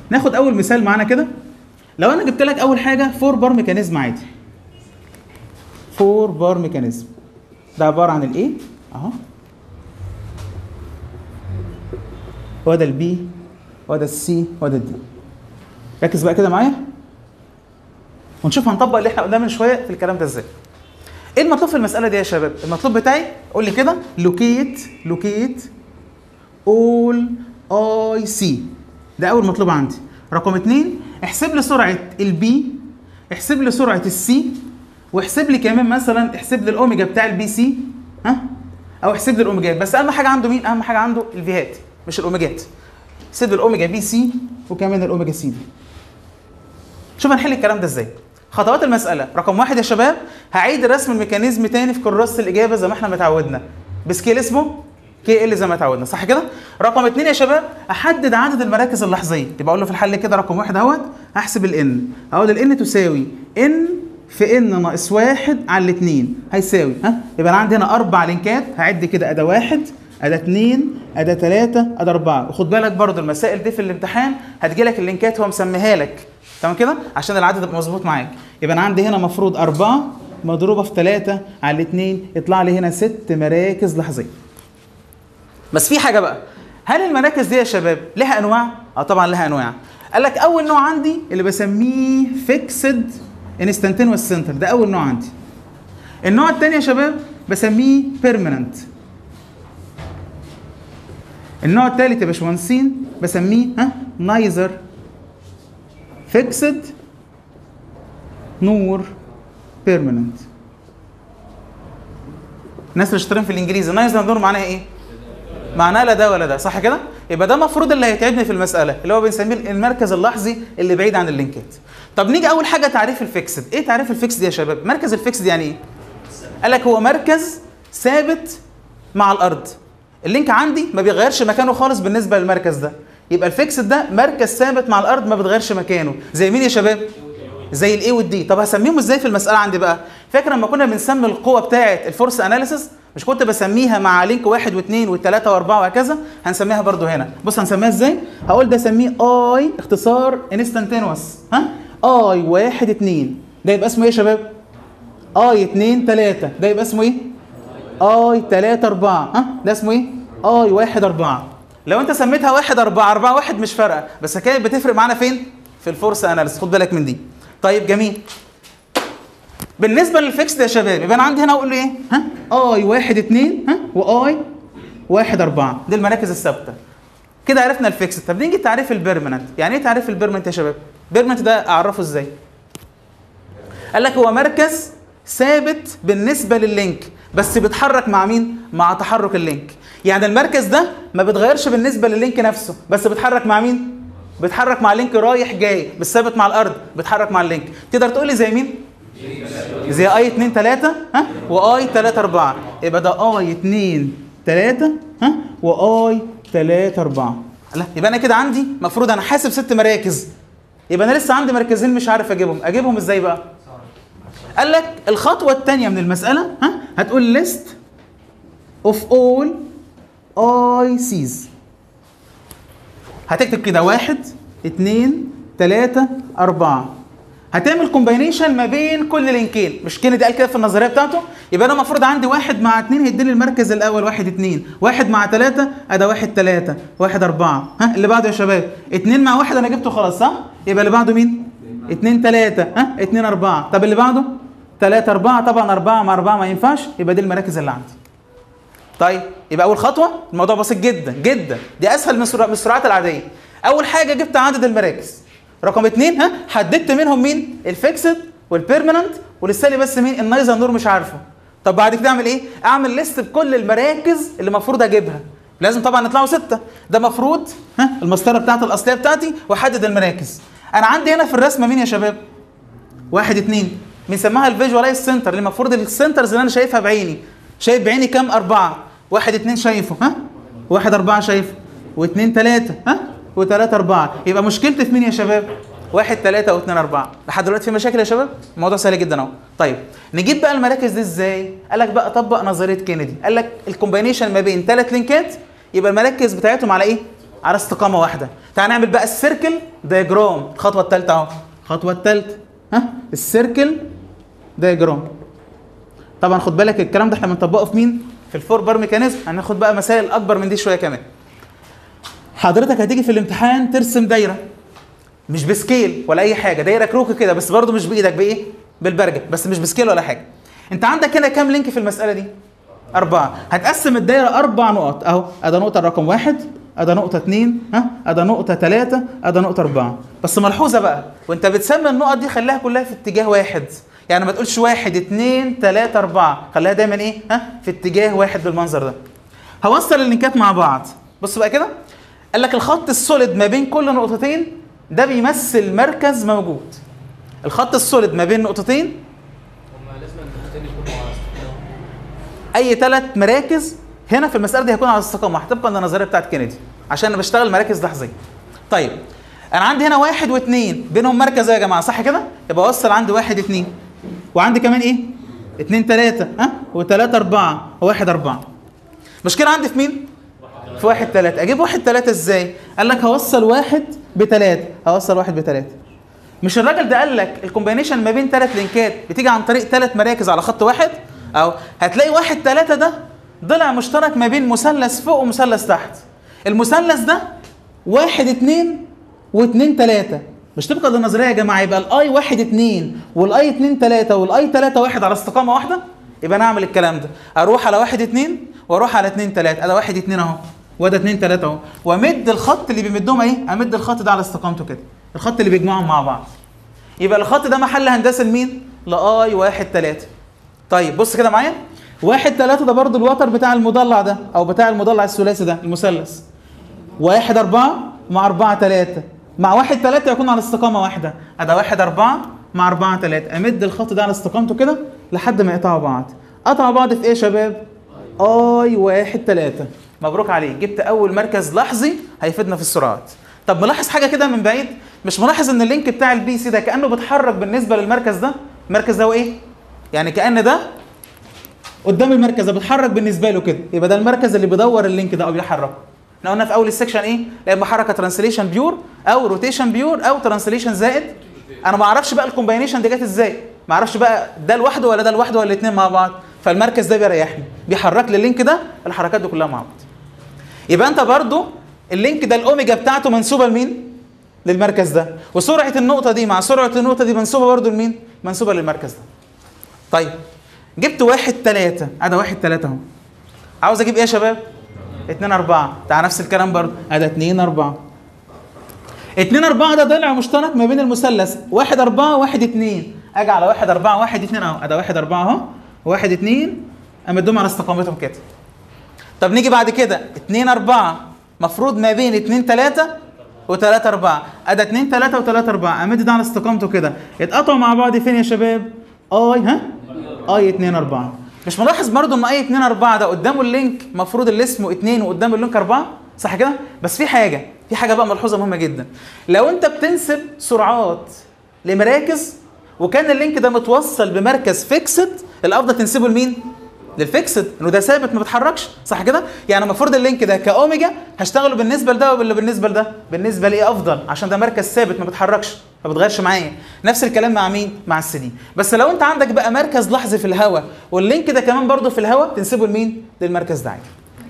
ناخد اول مثال معانا كده لو انا جبت لك اول حاجه فور بار ميكانيزم عادي فور بار ميكانيزم ده عباره عن الايه اهو وده البي وده السي وده الدي ركز بقى كده معايا ونشوف هنطبق اللي احنا قلناه من شويه في الكلام ده ازاي ايه المطلوب في المساله دي يا شباب المطلوب بتاعي قول لي كده لوكيت لوكيت اول اي سي ده اول مطلوب عندي رقم اتنين احسب لي سرعه البي احسب لي سرعه السي واحسب لي كمان مثلا احسب لي الاوميجا بتاع البي سي ها او احسب لي الاوميجات بس اهم حاجه عنده مين اهم حاجه عنده الفيهات مش الاوميجات احسب لي الاوميجا بي سي وكمان الاوميجا سي دي شوف هنحل الكلام ده ازاي خطوات المساله رقم واحد يا شباب هعيد رسم الميكانيزم تاني في كراسه الاجابه زي ما احنا متعودنا بسكيل اسمه كي ال زي ما اتعودنا صح كده رقم اتنين يا شباب احدد عدد المراكز اللحظيه يبقى اقول له في الحل كده رقم واحد اهوت احسب الان اقول الان تساوي ان في ان ناقص واحد على الاثنين هيساوي ها يبقى انا عندي هنا اربع لينكات هعد كده اداه واحد اداه اثنين اداه ثلاثه اداه اربعه وخد بالك برضو المسائل دي في الامتحان هتجي لك اللينكات هو مسميها لك تمام كده عشان العدد يبقى مظبوط معاك يبقى انا عندي هنا مفروض اربعه مضروبه في ثلاثه على الاثنين يطلع لي هنا ست مراكز لحظيه بس في حاجه بقى هل المراكز دي يا شباب لها انواع؟ اه طبعا لها انواع قال لك اول نوع عندي اللي بسميه فيكسد انستنتينوس سنتر ده اول نوع عندي النوع الثاني يا شباب بسميه بيرمننت النوع الثالث يا باشمهندسين بسميه ها نايزر فيكسد نور بيرمننت الناس اللي شاطرين في الانجليزي نايزر نور معناها ايه؟ معناه لا ده ولا ده صح كده؟ يبقى ده المفروض اللي هيتعبني في المساله اللي هو بنسميه المركز اللحظي اللي بعيد عن اللينكات. طب نيجي اول حاجه تعريف الفيكسد، ايه تعريف الفيكسد يا شباب؟ مركز الفيكسد يعني ايه؟ قال لك هو مركز ثابت مع الارض. اللينك عندي ما بيغيرش مكانه خالص بالنسبه للمركز ده. يبقى الفيكسد ده مركز ثابت مع الارض ما بيتغيرش مكانه، زي مين يا شباب؟ زي الاي والدي، طب هسميهم ازاي في المساله عندي بقى؟ فاكر لما كنا بنسمي القوه بتاعه الفورس اناليسيس مش كنت بسميها مع لينك واحد واثنين والثلاثة واربعة وهكذا هنسميها برضو هنا بص هنسميها ازاي هقول ده اسميه اي اختصار انستنتينوس ها اي واحد اتنين ده يبقى اسمه ايه يا شباب اي اتنين تلاتة ده يبقى اسمه ايه اي تلاتة اربعة ها ده اسمه ايه اي واحد اربعة لو انت سميتها واحد اربعة اربعة واحد مش فارقة بس كانت بتفرق معانا فين في الفورس اناليس خد بالك من دي طيب جميل بالنسبه للفيكس ده يا شباب يبقى انا عندي هنا اقول له ايه؟ ها؟ اي واحد اتنين ها؟ واي واحد اربعه دي المراكز الثابته. كده عرفنا الفيكس طب نيجي تعريف البيرمننت، يعني ايه تعريف البيرمننت يا شباب؟ بيرمننت ده اعرفه ازاي؟ قال لك هو مركز ثابت بالنسبه لللينك بس بيتحرك مع مين؟ مع تحرك اللينك. يعني المركز ده ما بيتغيرش بالنسبه لللينك نفسه بس بيتحرك مع مين؟ بيتحرك مع لينك رايح جاي مش ثابت مع الارض بيتحرك مع اللينك. تقدر تقول لي زي مين؟ زي اي 2 3 ها واي 3 4 يبقى ده اي 2 3 ها واي 3 4 لا يبقى انا كده عندي المفروض انا حاسب ست مراكز يبقى انا لسه عندي مركزين مش عارف اجيبهم اجيبهم ازاي بقى قال لك الخطوه الثانيه من المساله ها هتقول ليست اوف اول اي سيز هتكتب كده واحد اثنين ثلاثة أربعة هتعمل كومباينيشن ما بين كل لينكين مش كينيدي قال كده في النظريه بتاعته يبقى انا المفروض عندي واحد مع اثنين هيديني المركز الاول واحد اثنين واحد مع ثلاثه ادا واحد ثلاثه واحد اربعه ها اللي بعده يا شباب اثنين مع واحد انا جبته خلاص صح يبقى اللي بعده مين اثنين ثلاثه ها اثنين اربعه طب اللي بعده ثلاثه اربعه طبعا اربعه مع اربعه ما ينفعش يبقى دي المراكز اللي عندي طيب يبقى اول خطوه الموضوع بسيط جدا جدا دي اسهل من من السرعات العاديه اول حاجه جبت عدد المراكز رقم اثنين ها حددت منهم مين الفيكسد والبيرمننت ولسه لي بس مين النايزر نور مش عارفه طب بعد كده اعمل ايه اعمل ليست بكل المراكز اللي المفروض اجيبها لازم طبعا يطلعوا سته ده مفروض ها المسطره بتاعتي الاصليه بتاعتي واحدد المراكز انا عندي هنا في الرسمه مين يا شباب واحد اتنين بنسميها الفيجوالايز سنتر اللي المفروض السنترز اللي انا شايفها بعيني شايف بعيني كام اربعه واحد اتنين شايفه ها واحد اربعه شايفه واثنين ثلاثه ها وثلاثة أربعة يبقى مشكلتي في مين يا شباب؟ واحد ثلاثة واثنين أربعة لحد دلوقتي في مشاكل يا شباب؟ الموضوع سهل جدا أهو طيب نجيب بقى المراكز دي إزاي؟ قال لك بقى طبق نظرية كينيدي قال لك الكومباينيشن ما بين ثلاث لينكات يبقى المراكز بتاعتهم على إيه؟ على استقامه واحده تعال نعمل بقى السيركل دايجرام الخطوه الثالثه اهو الخطوه الثالثه ها السيركل دايجرام طبعا خد بالك الكلام ده احنا بنطبقه في مين في الفور بار ميكانيزم هناخد بقى مسائل اكبر من دي شويه كمان حضرتك هتيجي في الامتحان ترسم دايره مش بسكيل ولا اي حاجه دايره كروكي كده بس برضو مش بايدك بايه بالبرجل بس مش بسكيل ولا حاجه انت عندك هنا كام لينك في المساله دي أربعة هتقسم الدايرة أربع نقط أهو أدا نقطة رقم واحد أدا نقطة اتنين ها أدا نقطة تلاتة أدا نقطة أربعة بس ملحوظة بقى وأنت بتسمي النقط دي خليها كلها في اتجاه واحد يعني ما تقولش واحد اتنين تلاتة أربعة خليها دايما إيه ها في اتجاه واحد بالمنظر ده هوصل اللينكات مع بعض بص بقى كده قال لك الخط السوليد ما بين كل نقطتين ده بيمثل مركز موجود الخط السوليد ما بين نقطتين هما لازم النقطتين يكونوا على استقامة. اي ثلاث مراكز هنا في المساله دي هيكون على استقامه طبقا للنظريه بتاعت كينيدي عشان انا بشتغل مراكز لحظيه طيب انا عندي هنا واحد واثنين بينهم مركز يا جماعه صح كده يبقى اوصل عندي واحد اثنين وعندي كمان ايه اثنين ثلاثه ها وثلاثه اربعه وواحد اربعه مشكله عندي في مين في واحد ثلاثة اجيب واحد ثلاثة ازاي قال لك هوصل واحد بثلاثة هوصل واحد بثلاثة مش الراجل ده قال لك الكومبينيشن ما بين ثلاث لينكات بتيجي عن طريق ثلاث مراكز على خط واحد او هتلاقي واحد ثلاثة ده ضلع مشترك ما بين مثلث فوق ومثلث تحت المثلث ده واحد اتنين واتنين تلاتة مش طبقا للنظرية يا جماعة يبقى الاي واحد اتنين والاي اتنين تلاتة والاي تلاتة واحد على استقامة واحدة يبقى انا اعمل الكلام ده اروح على واحد اتنين واروح على اتنين تلاتة ادا واحد اتنين اهو وده اتنين تلاتة اهو وامد الخط اللي بيمدهم ايه امد الخط ده على استقامته كده الخط اللي بيجمعهم مع بعض يبقى الخط ده محل هندسه لمين؟ لاي واحد تلاتة طيب بص كده معايا واحد تلاتة ده برضو الوتر بتاع المضلع ده او بتاع المضلع الثلاثي ده المثلث واحد أربعة مع أربعة تلاتة مع واحد تلاتة يكون على استقامة واحدة أدا واحد أربعة مع أربعة تلاتة أمد الخط ده على استقامته كده لحد ما يقطعوا بعض قطعوا بعض في إيه يا شباب؟ آي واحد تلاتة مبروك عليك جبت أول مركز لحظي هيفيدنا في السرعات طب ملاحظ حاجة كده من بعيد مش ملاحظ إن اللينك بتاع البي سي ده كأنه بيتحرك بالنسبة للمركز ده المركز ده هو إيه؟ يعني كأن ده قدام المركز ده بيتحرك بالنسبه له كده يبقى ده المركز اللي بيدور اللينك ده او بيحركه احنا قلنا في اول السكشن ايه لا اما حركه ترانسليشن بيور او روتيشن بيور او ترانسليشن زائد انا ما اعرفش بقى الكومباينيشن دي جت ازاي ما اعرفش بقى ده لوحده ولا ده لوحده ولا الاثنين مع بعض فالمركز ده بيريحني بيحرك لي اللينك ده الحركات دي كلها مع بعض يبقى انت برضو اللينك ده الاوميجا بتاعته منسوبه لمين للمركز ده وسرعه النقطه دي مع سرعه النقطه دي منسوبه برضو لمين منسوبه للمركز ده طيب جبت واحد تلاتة ادا واحد تلاتة اهو عاوز اجيب ايه يا شباب؟ اتنين اربعة تعال نفس الكلام برضه ادا اتنين اربعة اتنين اربعة ده ضلع مشترك ما بين المثلث واحد اربعة واحد اتنين اجي على واحد اربعة واحد اتنين اهو ادا واحد اربعة اهو واحد اتنين امدهم على استقامتهم كده طب نيجي بعد كده اتنين اربعة مفروض ما بين اتنين تلاتة وتلاتة أربعة أدا اتنين تلاتة وتلاتة أربعة أمد ده على استقامته كده يتقطعوا مع بعض فين يا شباب؟ أي ها؟ أي اتنين أربعة مش ملاحظ برضو إن أي اتنين أربعة ده قدامه اللينك مفروض اللي اسمه اتنين وقدامه اللينك أربعة صح كده؟ بس في حاجة في حاجة بقى ملحوظة مهمة جدا لو أنت بتنسب سرعات لمراكز وكان اللينك ده متوصل بمركز فيكسد الأفضل تنسبه لمين؟ للفيكسد انه ده ثابت ما بيتحركش صح كده يعني المفروض اللينك ده كاوميجا هشتغله بالنسبه لده ولا بالنسبه لده بالنسبه لايه افضل عشان ده مركز ثابت ما بيتحركش ما بيتغيرش معايا نفس الكلام مع مين مع السي بس لو انت عندك بقى مركز لحظي في الهواء واللينك ده كمان برضه في الهواء تنسبه لمين للمركز ده عادي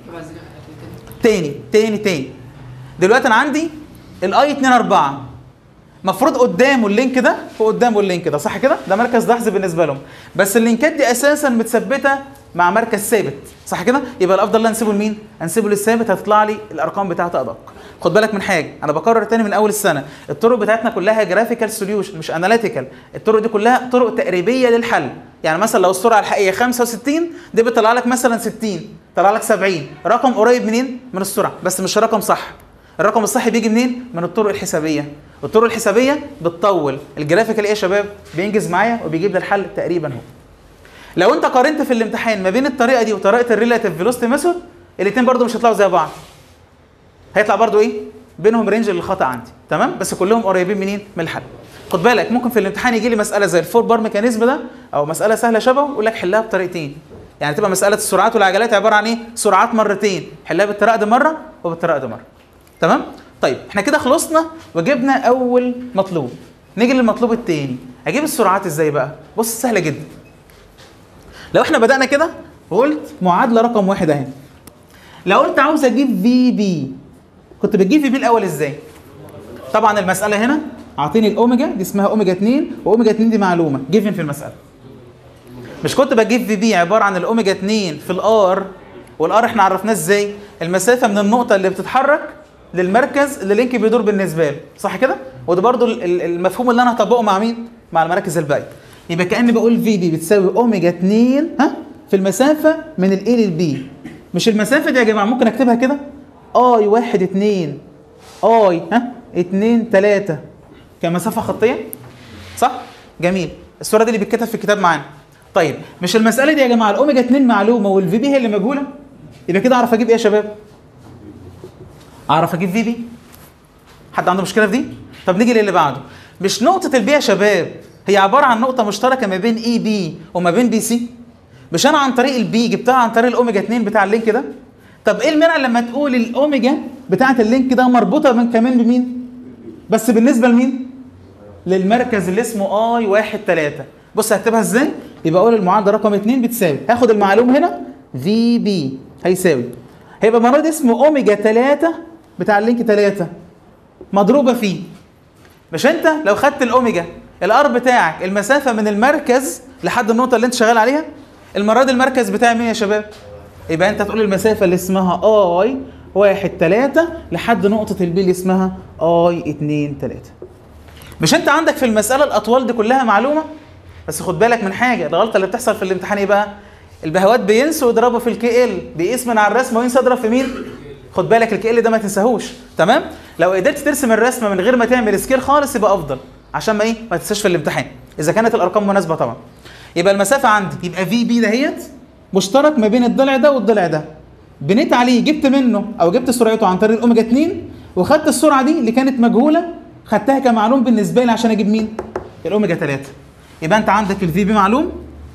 تاني تاني تاني دلوقتي انا عندي الاي 2 4 مفروض قدامه اللينك ده وقدامه اللينك ده صح كده ده مركز لحظي بالنسبه لهم بس اللينكات دي اساسا متثبته مع مركز ثابت صح كده يبقى الافضل لا انسبه لمين انسبه للثابت هتطلع لي الارقام بتاعته ادق خد بالك من حاجه انا بكرر تاني من اول السنه الطرق بتاعتنا كلها جرافيكال سوليوشن مش اناليتيكال الطرق دي كلها طرق تقريبيه للحل يعني مثلا لو السرعه الحقيقيه 65 دي بتطلع لك مثلا 60 طلع لك 70 رقم قريب منين من السرعه بس مش رقم صح الرقم الصح بيجي منين؟ من الطرق الحسابيه. الطرق الحسابيه بتطول، الجرافيكال ايه يا شباب؟ بينجز معايا وبيجيب لي الحل تقريبا هو. لو انت قارنت في الامتحان ما بين الطريقه دي وطريقه الريلاتيف فيلوسيتي ميثود الاثنين برضو مش هيطلعوا زي بعض. هيطلع برضو ايه؟ بينهم رينج للخطا عندي، تمام؟ بس كلهم قريبين منين؟ من الحل. خد بالك ممكن في الامتحان يجي لي مساله زي الفور بار ميكانيزم ده او مساله سهله شبهه يقول لك حلها بطريقتين. يعني تبقى مساله السرعات والعجلات عباره عن ايه؟ سرعات مرتين، حلها بالطريقه دي مره وبالطريقه دي مره. تمام طيب احنا كده خلصنا وجبنا اول مطلوب نيجي للمطلوب التاني اجيب السرعات ازاي بقى بص سهله جدا لو احنا بدانا كده وقلت معادله رقم واحد اهي لو قلت عاوز اجيب في بي كنت بتجيب في بي الاول ازاي طبعا المساله هنا اعطيني الاوميجا دي اسمها اوميجا 2 واوميجا 2 دي معلومه جيفن في المساله مش كنت بجيب في بي عباره عن الاوميجا 2 في الار والار احنا عرفناه ازاي المسافه من النقطه اللي بتتحرك للمركز اللي اللينك بيدور بالنسبه له صح كده وده برضو ال- ال- المفهوم اللي انا هطبقه مع مين مع المراكز الباقيه يبقى كاني بقول في بي بتساوي اوميجا 2 ها في المسافه من الاي للبي مش المسافه دي يا جماعه ممكن اكتبها كده اي 1 2 اي ها 2 3 كمسافه خطيه صح جميل الصوره دي اللي بتتكتب في الكتاب معانا طيب مش المساله دي يا جماعه الاوميجا 2 معلومه والفي بي هي اللي مجهوله يبقى كده اعرف اجيب ايه يا شباب اعرف اجيب في بي حد عنده مشكله في دي طب نيجي للي بعده مش نقطه البي يا شباب هي عباره عن نقطه مشتركه ما بين اي بي وما بين بي سي مش انا عن طريق البي جبتها عن طريق الاوميجا 2 بتاع اللينك ده طب ايه المانع لما تقول الاوميجا بتاعه اللينك ده مربوطه من كمان بمين بس بالنسبه لمين للمركز اللي اسمه اي 1 3 بص هكتبها ازاي يبقى اقول المعادله رقم 2 بتساوي هاخد المعلوم هنا في بي هيساوي هيبقى المره دي اسمه اوميجا 3 بتاع اللينك 3 مضروبه فيه مش انت لو خدت الاوميجا الار بتاعك المسافه من المركز لحد النقطه اللي انت شغال عليها المره دي المركز بتاعي مين يا شباب يبقى انت تقول المسافه اللي اسمها اي 1 3 لحد نقطه البي اللي اسمها اي 2 3 مش انت عندك في المساله الاطوال دي كلها معلومه بس خد بالك من حاجه الغلطه اللي بتحصل في الامتحان ايه بقى البهوات بينسوا يضربوا في الكي ال بيقيس من على الرسمه وينسى يضرب في مين خد بالك الكي ال ده ما تنساهوش تمام لو قدرت ترسم الرسمه من غير ما تعمل سكيل خالص يبقى افضل عشان ما ايه ما تنساش في الامتحان اذا كانت الارقام مناسبه طبعا يبقى المسافه عندي يبقى في بي دهيت مشترك ما بين الضلع ده والضلع ده بنيت عليه جبت منه او جبت سرعته عن طريق الاوميجا 2 وخدت السرعه دي اللي كانت مجهوله خدتها كمعلوم بالنسبه لي عشان اجيب مين الاوميجا 3 يبقى انت عندك الفي بي معلوم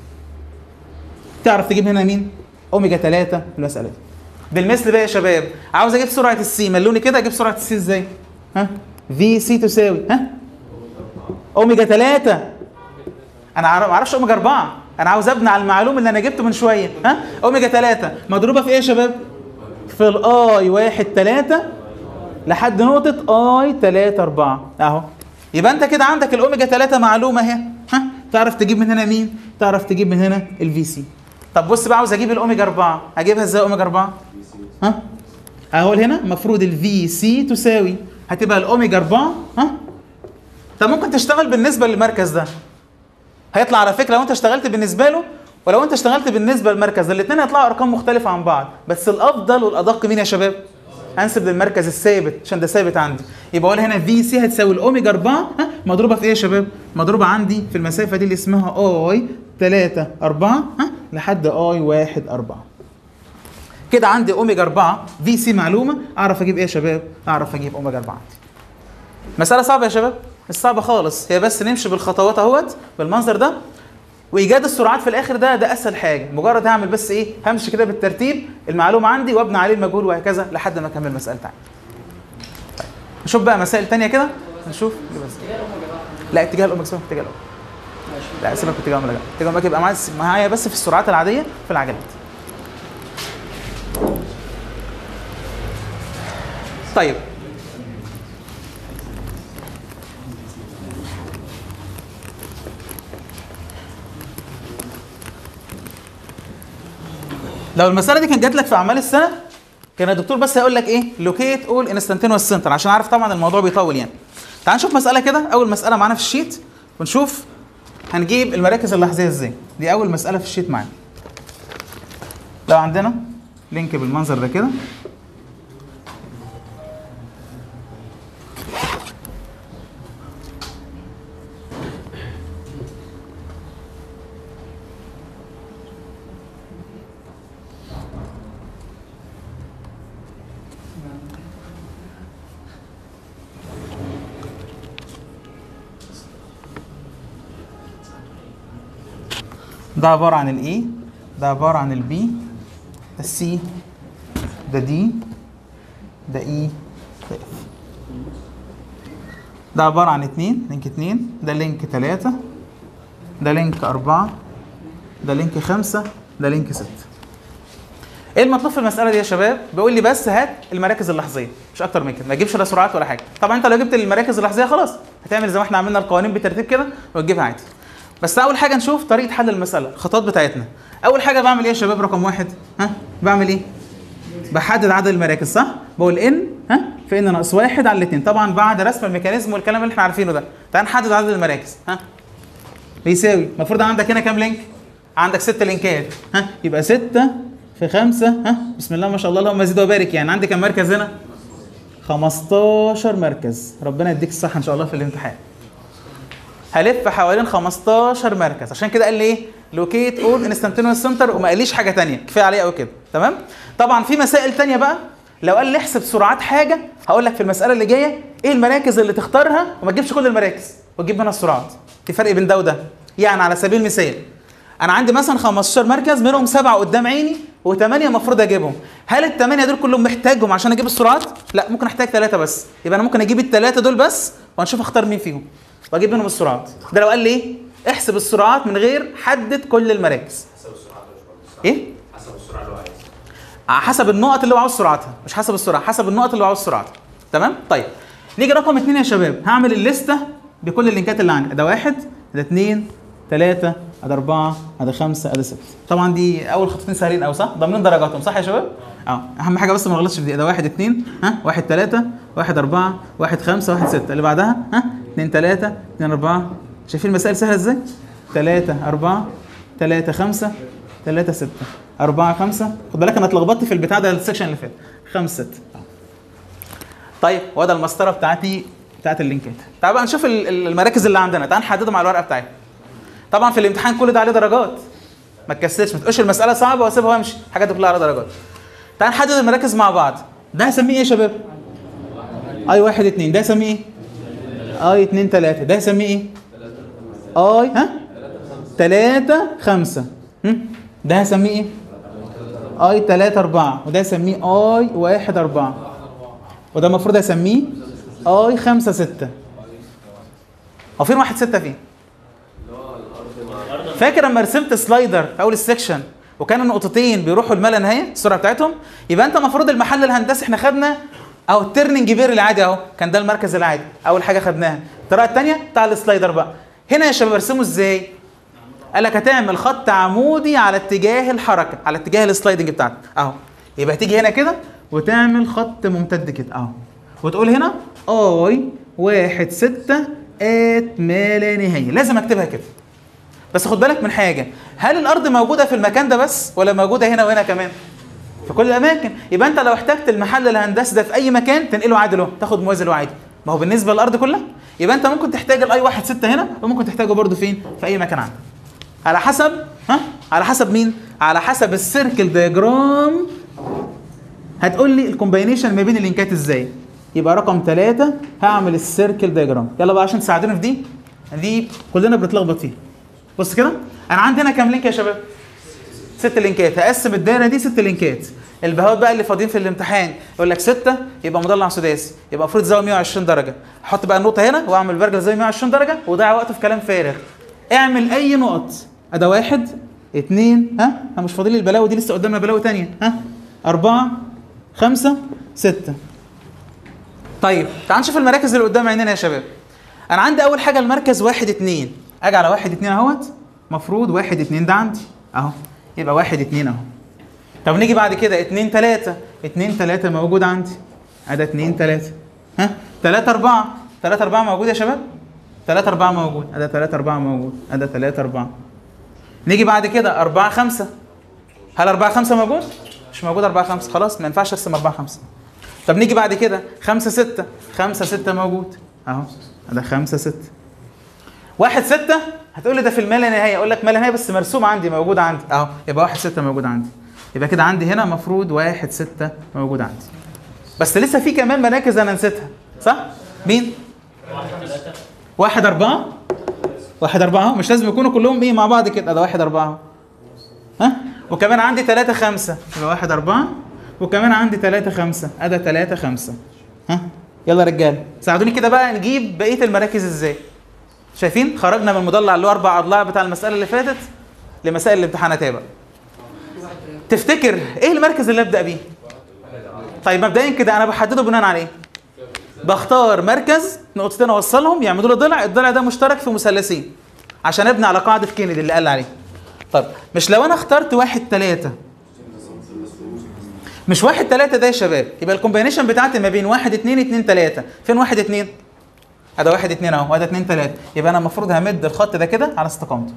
تعرف تجيب هنا مين اوميجا 3 في المساله دي بالمثل بقى يا شباب عاوز اجيب سرعه السي ملوني كده اجيب سرعه السي ازاي ها في سي تساوي ها اوميجا 3 انا عارف- ما اعرفش اوميجا 4 انا عاوز ابني على المعلوم اللي انا جبته من شويه ها اوميجا 3 مضروبه في ايه يا شباب في الاي 1 3 لحد نقطه اي 3 4 اهو يبقى انت كده عندك الاوميجا 3 معلومه اهي ها تعرف تجيب من هنا مين تعرف تجيب من هنا الفي سي طب بص بقى عاوز اجيب الاوميجا 4 اجيبها ازاي اوميجا 4 ها اهو هنا المفروض الفي سي تساوي هتبقى الاوميجا 4 ها طب ممكن تشتغل بالنسبه للمركز ده هيطلع على فكره لو انت اشتغلت بالنسبه له ولو انت اشتغلت بالنسبه للمركز الاثنين هيطلعوا ارقام مختلفه عن بعض بس الافضل والادق مين يا شباب انسب للمركز الثابت عشان ده ثابت عندي يبقى اقول هنا في سي هتساوي الاوميجا 4 ها مضروبه في ايه يا شباب مضروبه عندي في المسافه دي اللي اسمها اي 3 4 ها لحد اي 1 4 كده عندي اوميجا 4 في سي معلومه اعرف اجيب ايه يا شباب اعرف اجيب اوميجا 4 عندي مسألة صعبة يا شباب مش صعبة خالص هي بس نمشي بالخطوات اهوت بالمنظر ده وايجاد السرعات في الاخر ده ده اسهل حاجة مجرد هعمل بس ايه همشي كده بالترتيب المعلومة عندي وابني عليه المجهول وهكذا لحد ما اكمل مسألة تانية طيب نشوف بقى مسائل تانية كده نشوف بس. لا اتجاه الأوميجا سيبك اتجاه الأوميجا لا سيبك اتجاه الأوميجا اتجاه الأوميجا يبقى معايا معايا بس في السرعات العادية في العجلات طيب لو المساله دي كانت جات لك في اعمال السنه كان الدكتور بس هيقول لك ايه لوكيت اول انستنتينوس سنتر عشان عارف طبعا الموضوع بيطول يعني تعال نشوف مساله كده اول مساله معانا في الشيت ونشوف هنجيب المراكز اللحظيه ازاي دي اول مساله في الشيت معانا لو عندنا لينك بالمنظر ده كده ده عبارة عن الاي ده عبارة عن البي ده السي ده دي ده اي ده اف ده عباره عن اتنين لينك اتنين ده لينك تلاته ده لينك اربعه ده لينك خمسه ده لينك سته ايه المطلوب في المساله دي يا شباب بيقول لي بس هات المراكز اللحظيه مش اكتر من كده ما تجيبش لا سرعات ولا حاجه طبعا انت لو جبت المراكز اللحظيه خلاص هتعمل زي ما احنا عملنا القوانين بالترتيب كده وتجيبها عادي بس اول حاجه نشوف طريقه حل المساله الخطوات بتاعتنا اول حاجه بعمل ايه يا شباب رقم واحد ها بعمل ايه بحدد عدد المراكز صح بقول ان ها في ان ناقص واحد على الاثنين طبعا بعد رسم الميكانيزم والكلام اللي احنا عارفينه ده تعال نحدد عدد المراكز ها بيساوي المفروض عندك هنا كام لينك عندك ست لينكات ها يبقى ستة في خمسة ها بسم الله ما شاء الله اللهم زد وبارك يعني عندي كام مركز هنا 15 مركز ربنا يديك الصحة ان شاء الله في الامتحان هلف حوالين 15 مركز عشان كده قال لي ايه لوكيت اول انستنتينوس سنتر وما قاليش حاجه تانية كفايه عليه قوي كده تمام طبعا في مسائل تانية بقى لو قال لي احسب سرعات حاجه هقول لك في المساله اللي جايه ايه المراكز اللي تختارها وما تجيبش كل المراكز وتجيب منها السرعات في فرق بين ده وده يعني على سبيل المثال انا عندي مثلا 15 مركز منهم سبعه قدام عيني وثمانيه المفروض اجيبهم هل الثمانيه دول كلهم محتاجهم عشان اجيب السرعات لا ممكن احتاج ثلاثه بس يبقى انا ممكن اجيب الثلاثه دول بس وهنشوف اختار مين فيهم واجيب منهم السرعات ده لو قال لي ايه احسب السرعات من غير حدد كل المراكز حسب السرعه اللي مش بس ايه حسب السرعه اللي هو عايزها على حسب النقط اللي هو عاوز سرعتها مش حسب السرعه حسب النقط اللي هو عاوز سرعتها تمام طيب نيجي رقم اثنين يا شباب هعمل الليسته بكل اللينكات اللي عندي ده واحد ده اثنين ثلاثة ده أربعة ده خمسة ده ستة طبعا دي أول خطوتين سهلين أوي صح؟ ضامنين درجاتهم صح يا شباب؟ أه أهم حاجة بس ما نغلطش في دي ده واحد اثنين ها واحد ثلاثة واحد أربعة واحد خمسة واحد ستة اللي بعدها ها اثنين ثلاثة اثنين أربعة شايفين المسائل سهلة إزاي؟ ثلاثة أربعة ثلاثة خمسة ثلاثة ستة أربعة خمسة خد بالك أنا اتلخبطت في البتاع ده السكشن اللي فات خمسة ستة طيب وده المسطرة بتاعتي بتاعت اللينكات تعال بقى نشوف ال- ال- المراكز اللي عندنا تعال نحددهم على الورقة بتاعتنا طبعا في الامتحان كل ده عليه درجات ما تكسلش ما تقولش المسألة صعبة واسيبها وامشي الحاجات دي كلها على درجات تعال نحدد المراكز مع بعض ده هسميه ايه يا شباب؟ اي واحد اتنين ده هسميه ايه؟ اي اتنين تلاتة ده هسميه ايه؟ اي ها؟ تلاتة خمسة هم؟ ده هسميه ايه؟ اي تلاتة أربعة وده هسميه اي واحد أربعة وده المفروض هسميه اي خمسة ستة هو فين واحد ستة فين؟ فاكر لما رسمت سلايدر في اول السكشن وكان النقطتين بيروحوا لما لا نهايه السرعه بتاعتهم يبقى انت المفروض المحل الهندسي احنا خدنا او الترننج بير العادي اهو كان ده المركز العادي اول حاجه خدناها الطريقه الثانيه بتاع السلايدر بقى هنا يا شباب ارسمه ازاي قال لك هتعمل خط عمودي على اتجاه الحركه على اتجاه السلايدنج بتاعتك اهو يبقى تيجي هنا كده وتعمل خط ممتد كده اهو وتقول هنا اي واحد ستة ات ما لا نهايه لازم اكتبها كده بس خد بالك من حاجه هل الارض موجوده في المكان ده بس ولا موجوده هنا وهنا كمان في كل الاماكن يبقى انت لو احتجت المحل الهندسي ده في اي مكان تنقله عادي له تاخد موازي له عادي ما هو بالنسبه للارض كلها يبقى انت ممكن تحتاج الاي واحد ستة هنا وممكن تحتاجه برضه فين في اي مكان عندك على حسب ها على حسب مين على حسب السيركل دياجرام هتقول لي الكومباينيشن ما بين اللينكات ازاي يبقى رقم ثلاثة هعمل السيركل دياجرام يلا بقى عشان تساعدونا في دي دي كلنا بنتلخبط فيها بص كده انا عندي هنا كام لينك يا شباب ست لينكات هقسم الدايره دي ست لينكات البهوات بقى اللي فاضيين في الامتحان يقول لك ستة يبقى مضلع سداسي يبقى المفروض زاويه 120 درجه احط بقى النقطه هنا واعمل برجل زاويه 120 درجه وضيع وقت في كلام فارغ اعمل اي نقط ادا واحد اتنين ها ها مش فاضل لي البلاوي دي لسه قدامنا بلاوي تانية ها أربعة خمسة ستة طيب تعال نشوف المراكز اللي قدام عينينا يا شباب انا عندي اول حاجه المركز واحد اتنين اجي على واحد اتنين اهوت مفروض واحد اتنين ده عندي اهو يبقى واحد اتنين اهو طب نيجي بعد كده اتنين تلاتة اتنين تلاتة موجود عندي ادي اتنين تلاتة ها تلاتة اربعة تلاتة اربعة موجود يا شباب تلاتة اربعة موجود ادي تلاتة اربعة موجود ادي تلاتة اربعة نيجي بعد كده أربعة خمسة هل أربعة خمسة موجود؟ مش موجود أربعة خمسة خلاص ما ينفعش أرسم أربعة خمسة طب نيجي بعد كده خمسة ستة خمسة ستة موجود أهو ده خمسة ستة واحد ستة هتقول لي ده في المال نهاية أقول لك ما لا نهاية بس مرسوم عندي موجود عندي أهو يبقى واحد ستة موجود عندي يبقى كده عندي هنا مفروض واحد ستة موجود عندي بس لسه في كمان مراكز أنا نسيتها صح؟ مين؟ واحد أربعة واحد أربعة مش لازم يكونوا كلهم إيه مع بعض كده ده واحد أربعة ها وكمان عندي ثلاثة خمسة يبقى واحد أربعة وكمان عندي ثلاثة خمسة أدا ثلاثة خمسة ها يلا يا رجاله ساعدوني كده بقى نجيب بقيه المراكز ازاي شايفين خرجنا من المضلع اللي هو اربع اضلاع بتاع المساله اللي فاتت لمسائل الامتحانات اهي بقى تفتكر ايه المركز اللي ابدا بيه طيب مبدئيا كده انا بحدده بناء على ايه بختار مركز نقطتين اوصلهم يعملوا لي ضلع الضلع ده مشترك في مثلثين عشان ابني على قاعده كينيدي اللي قال عليه طب مش لو انا اخترت واحد ثلاثة مش واحد ثلاثة ده يا شباب يبقى الكومبينيشن بتاعتي ما بين واحد اتنين اتنين تلاتة فين واحد اتنين؟ هذا واحد اتنين اهو وهذا اتنين تلاتة يبقى انا المفروض همد الخط ده كده على استقامته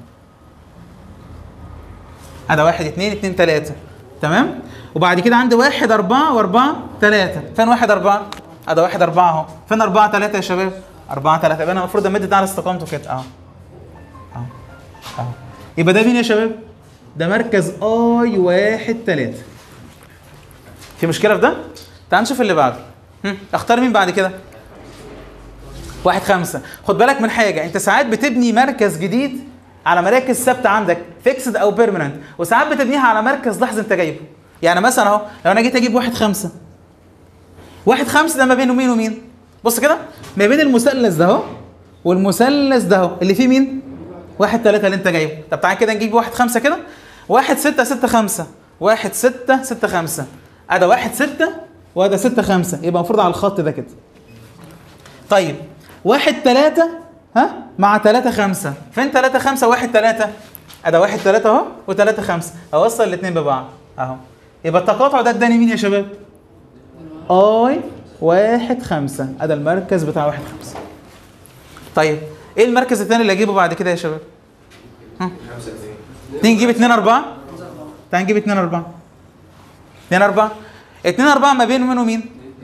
هذا واحد اتنين اتنين تلاتة تمام؟ وبعد كده عندي واحد أربعة وأربعة تلاتة فين واحد أربعة؟ هذا واحد أربعة أهو فين أربعة تلاتة يا شباب؟ أربعة تلاتة يبقى أنا المفروض أمد ده على استقامته كده أهو أهو أهو يبقى ده مين يا شباب؟ ده مركز اي واحد تلاتة في مشكلة في ده؟ تعال نشوف اللي بعده هم، اختار مين بعد كده؟ واحد خمسة خد بالك من حاجة انت ساعات بتبني مركز جديد على مراكز ثابتة عندك فيكسد او بيرمننت وساعات بتبنيها على مركز لحظة انت جايبه يعني مثلا اهو لو انا جيت اجيب واحد خمسة واحد خمسة ده ما بينه مين ومين؟ بص كده ما بين المثلث ده اهو والمثلث ده اهو اللي فيه مين؟ واحد ثلاثة اللي انت جايبه طب تعالى كده نجيب واحد خمسة كده واحد ستة ستة خمسة واحد ستة ستة خمسة ادي واحد ستة وده ستة خمسة يبقى المفروض على الخط ده كده طيب واحد ثلاثة ها مع ثلاثة خمسة فين ثلاثة خمسة واحد ثلاثة ادي واحد ثلاثة اهو وثلاثة خمسة اوصل الاثنين ببعض اهو يبقى التقاطع ده اداني مين يا شباب؟ اي واحد خمسة ادي المركز بتاع واحد خمسة طيب ايه المركز الثاني اللي اجيبه بعد كده يا شباب؟ ها؟ خمسة اتنين اتنين نجيب اتنين اربعة تعال نجيب اتنين اربعة اتنين اربعة اتنين اربعة ما بين مين ومين؟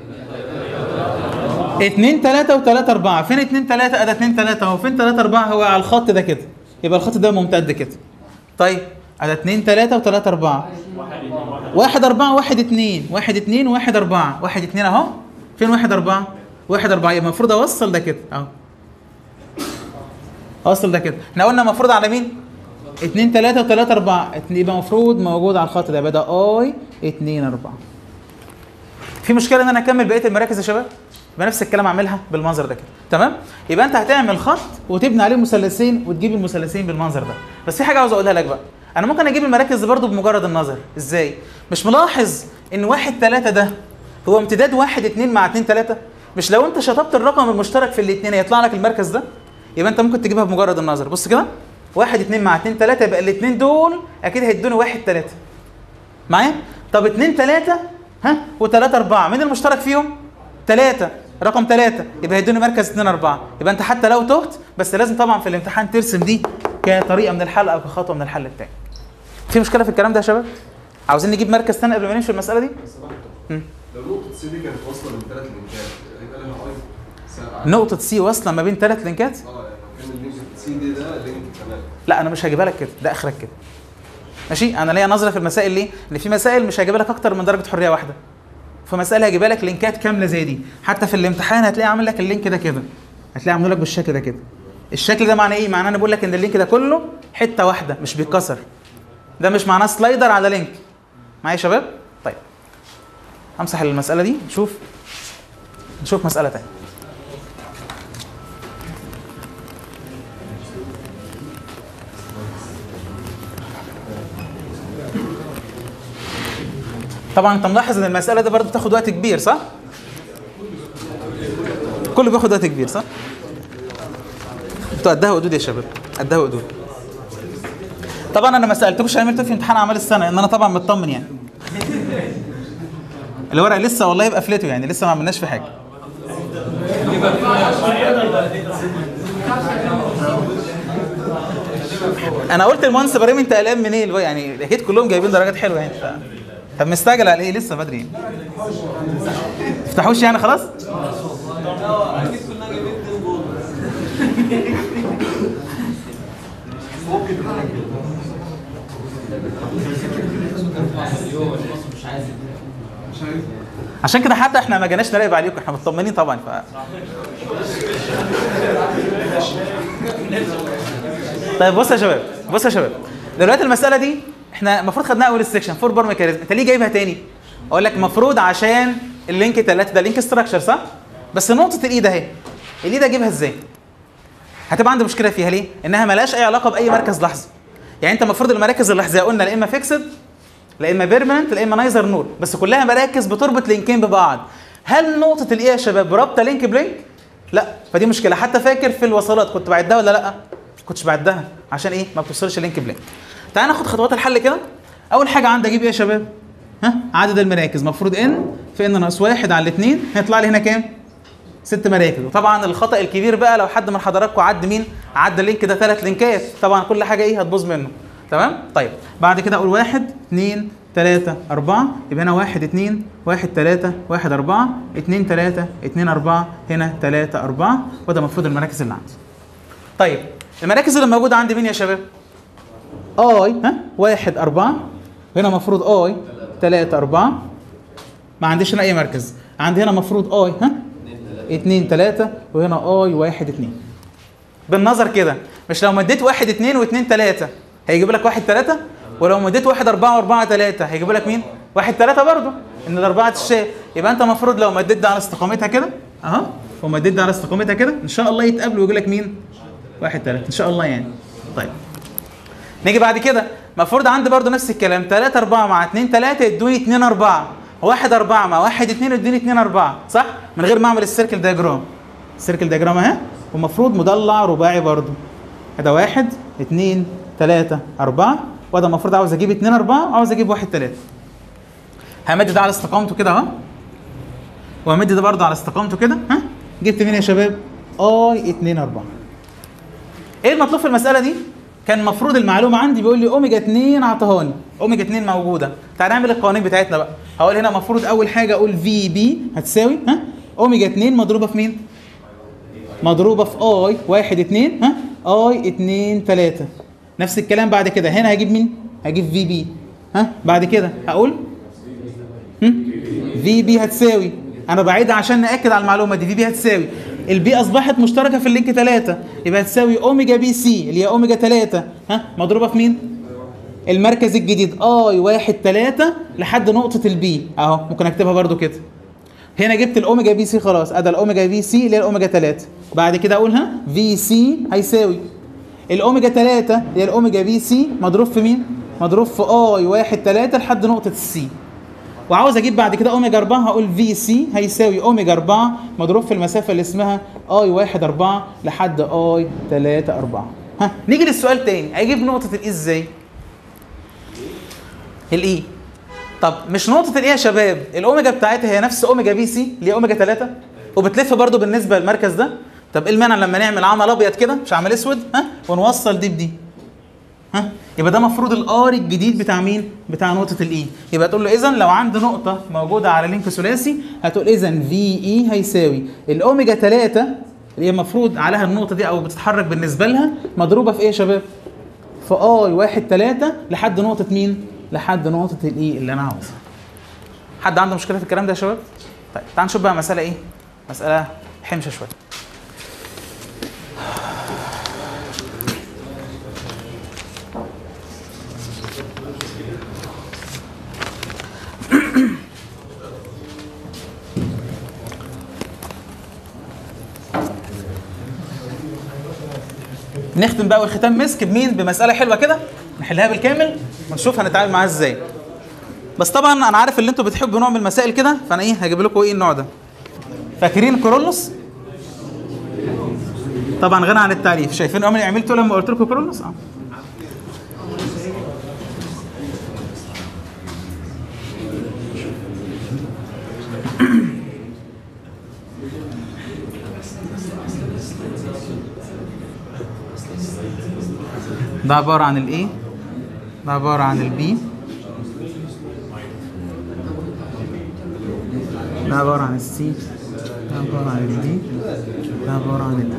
اتنين تلاتة وتلاتة اربعة فين اتنين تلاتة ادي اتنين تلاتة اهو فين تلاتة اربعة هو على الخط ده كده يبقى الخط ده ممتد كده طيب ادي اتنين تلاتة وتلاتة اربعة واحد اربعة واحد اتنين واحد اتنين واحد اربعة واحد اتنين اهو فين واحد اربعة؟ واحد اربعة يبقى المفروض اوصل ده كده اهو اوصل ده كده احنا قلنا المفروض على مين؟ اتنين تلاتة وتلاتة أربعة اتنين- يبقى المفروض موجود على الخط ده يبقى ده اي اتنين أربعة في مشكلة إن أنا أكمل بقية المراكز يا شباب؟ يبقى نفس الكلام أعملها بالمنظر ده كده تمام؟ يبقى أنت هتعمل خط وتبني عليه مثلثين وتجيب المثلثين بالمنظر ده بس في حاجة عاوز أقولها لك بقى أنا ممكن أجيب المراكز دي برضو بمجرد النظر إزاي؟ مش ملاحظ إن واحد تلاتة ده هو امتداد واحد اتنين مع اتنين تلاتة؟ مش لو أنت شطبت الرقم المشترك في الاتنين هيطلع لك المركز ده؟ يبقى أنت ممكن تجيبها بمجرد النظر بص كده واحد اتنين مع اتنين تلاتة يبقى الاتنين دول اكيد هيدوني واحد تلاتة معايا؟ طب اتنين تلاتة ها وتلاتة اربعة مين المشترك فيهم؟ تلاتة رقم تلاتة يبقى هيدوني مركز اتنين اربعة يبقى انت حتى لو تهت بس لازم طبعا في الامتحان ترسم دي كطريقة من الحل او كخطوة من الحل التاني في مشكلة في الكلام ده يا شباب؟ عاوزين نجيب مركز تاني قبل ما نمشي في المسألة دي؟ مم. لو نقطة سي دي كانت واصلة من ثلاث لينكات هيبقى لها اي ساعة. نقطة سي واصلة ما بين ثلاث لينكات؟ اه يعني لو كان اللينك سي دي ده لينك تمام لا انا مش هجيبها لك كده ده اخرك كده ماشي انا ليا نظره في المسائل ليه ان في مسائل مش هجيبها لك اكتر من درجه حريه واحده في مسائل هجيبها لك لينكات كامله زي دي حتى في الامتحان هتلاقي عامل لك اللينك ده كده هتلاقي عامله لك بالشكل ده كده الشكل ده معناه ايه معناه انا بقول لك ان اللينك ده كله حته واحده مش بيتكسر ده مش معناه سلايدر على لينك معايا يا شباب طيب همسح المساله دي نشوف نشوف مساله تانية طبعا انت ملاحظ ان المساله دي برضه بتاخد وقت كبير صح؟ كله بياخد وقت كبير صح؟ انتوا قدها وقدود يا شباب قدها وقدود طبعا انا ما سالتكوش عملتوا في امتحان اعمال السنه ان انا طبعا مطمن يعني الورق لسه والله يبقى قفلته يعني لسه ما عملناش في حاجه انا قلت للمهندس ابراهيم انت قلقان من ايه يعني اكيد كلهم جايبين درجات حلوه يعني ف... طب مستعجل على ايه لسه بدري يعني تفتحوش يعني خلاص عشان كده حتى احنا ما جيناش نراقب عليكم احنا مطمنين طبعا ف طيب بص يا شباب بص يا شباب دلوقتي المساله دي احنا المفروض خدناها اول السكشن فور بار ميكانيزم انت ليه جايبها تاني اقول لك المفروض عشان اللينك 3 ده لينك ستراكشر صح بس نقطه الايد اهي الايد اجيبها ازاي هتبقى عندي مشكله فيها ليه انها ملهاش اي علاقه باي مركز لحظي يعني انت المفروض المراكز اللحظيه قلنا لا اما فيكسد لا اما بيرمننت لا اما نايزر نور بس كلها مراكز بتربط لينكين ببعض هل نقطه الايه يا شباب رابطه لينك بلينك لا فدي مشكله حتى فاكر في الوصلات كنت بعدها ولا لا كنتش بعدها عشان ايه ما بتوصلش لينك بلينك تعال ناخد خطوات الحل كده اول حاجه عندي اجيب ايه يا شباب ها عدد المراكز المفروض ان في ان ناقص واحد على الاثنين هيطلع لي هنا كام ست مراكز وطبعا الخطا الكبير بقى لو حد من حضراتكم عد مين عدى اللينك ده ثلاث لينكات طبعا كل حاجه ايه هتبوظ منه تمام طيب بعد كده اقول واحد اثنين ثلاثة أربعة يبقى هنا واحد اتنين واحد تلاتة واحد أربعة اتنين تلاتة اتنين أربعة هنا تلاتة أربعة وده المفروض المراكز اللي عندي. طيب المراكز اللي موجودة عندي مين يا شباب؟ اي ها واحد أربعة هنا المفروض اي تلاتة أربعة ما عنديش هنا أي مركز عندي هنا المفروض اي ها اتنين تلاتة وهنا اي واحد اتنين بالنظر كده مش لو مديت واحد اتنين واتنين تلاتة هيجيب لك واحد تلاتة ولو مديت واحد أربعة وأربعة تلاتة هيجيب لك مين؟ واحد تلاتة برضه إن ده أربعة الشيء يبقى أنت المفروض لو مديت ده على استقامتها كده أهو ومديت ده على استقامتها كده إن شاء الله يتقابلوا ويجي لك مين؟ واحد تلاتة إن شاء الله يعني طيب نيجي بعد كده المفروض عندي برضه نفس الكلام 3 4 مع 2 3 يدوني 2 4 1 4 مع 1 2 يدوني 2 4 صح؟ من غير ما اعمل السيركل دياجرام السيركل دياجرام اهي والمفروض مضلع رباعي برضه ده 1 2 3 4 وده المفروض عاوز اجيب 2 4 وعاوز اجيب 1 3 همد ده على استقامته كده اهو وهمد ده برضه على استقامته كده ها جبت مين يا شباب؟ اي 2 4 ايه المطلوب في المساله دي؟ كان المفروض المعلومه عندي بيقول لي اوميجا 2 اعطهاني اوميجا 2 موجوده تعال نعمل القوانين بتاعتنا بقى هقول هنا المفروض اول حاجه اقول في بي هتساوي ها اوميجا 2 مضروبه في مين مضروبه في اي 1 2 ها اي 2 3 نفس الكلام بعد كده هنا هجيب مين هجيب في بي ها بعد كده هقول في بي هتساوي انا بعيد عشان ناكد على المعلومه دي في بي هتساوي البي اصبحت مشتركه في اللينك 3 يبقى هتساوي اوميجا بي سي اللي هي اوميجا 3 ها مضروبه في مين المركز الجديد اي 1 3 لحد نقطه البي اهو ممكن اكتبها برده كده هنا جبت الاوميجا بي سي خلاص ادي الاوميجا بي سي اللي هي الاوميجا 3 بعد كده اقول ها في سي هيساوي الاوميجا 3 اللي هي الاوميجا بي سي مضروب في مين مضروب في اي 1 3 لحد نقطه السي وعاوز اجيب بعد كده اوميجا 4 هقول في سي هيساوي اوميجا 4 مضروب في المسافه اللي اسمها اي 1 4 لحد اي 3 4 ها نيجي للسؤال تاني اجيب نقطه الاي ازاي الاي طب مش نقطه الاي يا شباب الاوميجا بتاعتها هي نفس اوميجا بي سي اللي هي اوميجا 3 وبتلف برضو بالنسبه للمركز ده طب ايه المانع لما نعمل عمل ابيض كده مش عمل اسود ها ونوصل دي بدي ها يبقى ده المفروض الار الجديد بتاع مين؟ بتاع نقطة الاي، يبقى تقول له اذا لو عندي نقطة موجودة على لينك ثلاثي هتقول اذا في اي هيساوي الاوميجا 3 اللي هي المفروض عليها النقطة دي او بتتحرك بالنسبة لها مضروبة في ايه يا شباب؟ في اي 1 3 لحد نقطة مين؟ لحد نقطة الاي اللي انا عاوزها. حد عنده مشكلة في الكلام ده يا شباب؟ طيب تعال نشوف بقى مسألة ايه؟ مسألة حمشة شوية. نختم بقى والختام مسك بمين بمساله حلوه كده نحلها بالكامل ونشوف هنتعامل معاها ازاي بس طبعا انا عارف ان انتوا بتحبوا نوع من المسائل كده فانا ايه هجيب لكم ايه النوع ده فاكرين كورولوس طبعا غني عن التعريف شايفين عمري عملته لما قلت لكم كورولوس اه ده عبارة عن الايه ده عبارة عن البي ده عبارة عن السي ده عبارة عن الدي ده عبارة عن ال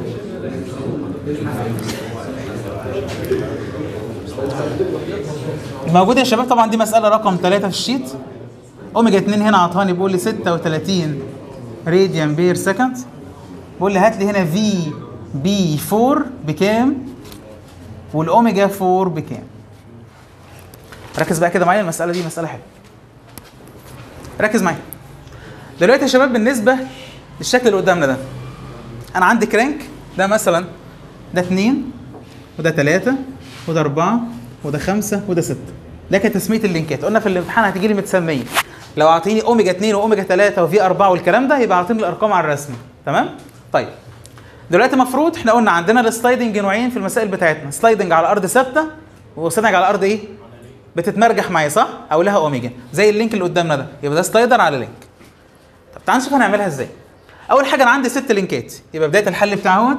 الموجود يا شباب طبعا دي مسألة رقم 3 في الشيت اوميجا 2 هنا عطاني بيقول لي 36 راديان بير سكند بيقول لي هات لي هنا في بي 4 بكام والاوميجا 4 بكام ركز بقى كده معايا المساله دي مساله حلوه ركز معايا دلوقتي يا شباب بالنسبه الشكل اللي قدامنا ده انا عندي كرانك ده مثلا ده اتنين وده تلاتة وده أربعة وده خمسة وده ستة ده كانت تسمية اللينكات قلنا في الامتحان هتجي لي متسمية لو اعطيني اوميجا 2 واوميجا 3 وفي 4 والكلام ده يبقى اعطيني الارقام على الرسم تمام طيب دلوقتي المفروض احنا قلنا عندنا السلايدنج نوعين في المسائل بتاعتنا سلايدنج على ارض ثابته وسلايدنج على ارض ايه بتتمرجح معايا صح او لها اوميجا زي اللينك اللي قدامنا ده يبقى ده سلايدر على لينك طب تعال نشوف هنعملها ازاي اول حاجه انا عندي ست لينكات يبقى بدايه الحل بتاعه هو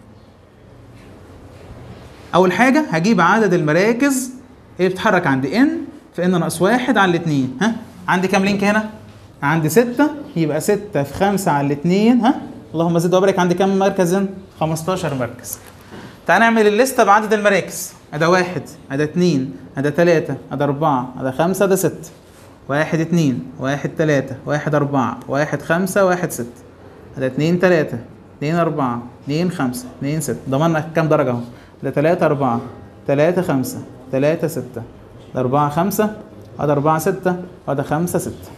اول حاجه هجيب عدد المراكز اللي بتتحرك عند ان في ان ناقص واحد على الاثنين ها عندي كام لينك هنا عندي ستة يبقى ستة في خمسة على الاثنين ها اللهم زد وبارك عندي كام مركز هنا 15 مركز تعال نعمل الليستة بعدد المراكز ادي واحد ادي اتنين ادي تلاتة ادي اربعة ادي خمسة ادي ستة واحد اتنين واحد تلاتة واحد اربعة واحد خمسة واحد ستة ادي اتنين تلاتة اتنين اربعة اتنين خمسة اتنين ستة ضمننا كام درجة اهو ده تلاتة اربعة تلاتة خمسة تلاتة ستة ده اربعة خمسة ادي اربعة ستة ادي خمسة ستة